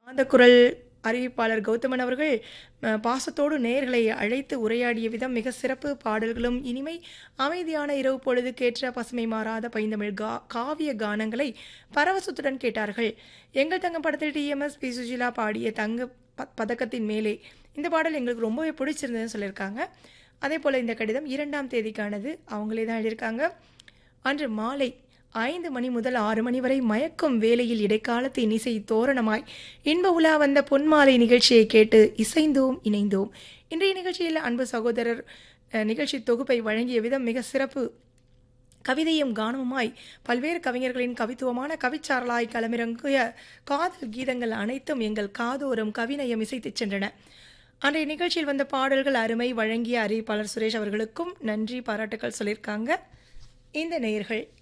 அந்த குரல் அறிவிப்பாளர் கௌதமன் அவர்கள் அ, பாசத்தோடு நேயர்களை அழைத்து உரையாடிய விதம் மிக சிறப்பு பாடல்களும் இனிமை அமைதியான இரவு பொழுதுக்கேற்ற பசுமை மாறாத பைந்தமிழ் கா காவிய கானங்களை பரவசத்துடன் கேட்டார்கள் எங்கள் தங்கம் படத்தில் டிஎம்எஸ் பி சுஜிலா பாடிய தங்க ப- பதக்கத்தின் மேலே இந்த பாடல் எங்களுக்கு ரொம்பவே பிடிச்சிருந்ததுன்னு சொல்லியிருக்காங்க அதே போல் இந்த கடிதம் இரண்டாம் தேதிக்கானது அவங்களே தான் எழுதியிருக்காங்க அன்று மாலை ஐந்து மணி முதல் ஆறு மணி வரை மயக்கும் வேளையில் இடைக்காலத்து இசை தோரணமாய் இன்ப உலா வந்த பொன்மாலை நிகழ்ச்சியை கேட்டு இசைந்தோம் இணைந்தோம் இன்றைய நிகழ்ச்சியில் அன்பு சகோதரர் அஹ், நிகழ்ச்சி தொகுப்பை வழங்கிய விதம் மிக சிறப்பு கவிதையும் கானமுமாய் பல்வேறு கவிஞர்களின் கவித்துவமான கவிச்சாரலாய் களமிறங்கிய காதல் கீதங்கள் அனைத்தும் எங்கள் காதோறும் கவிநயம் இசைத்துச் சென்றன அன்றைய நிகழ்ச்சியில் வந்த பாடல்கள் அருமை வழங்கிய அறிவிப்பாளர் சுரேஷ் அவர்களுக்கும் நன்றி பாராட்டுக்கள் சொல்லியிருக்காங்க இந்த நேயர்கள்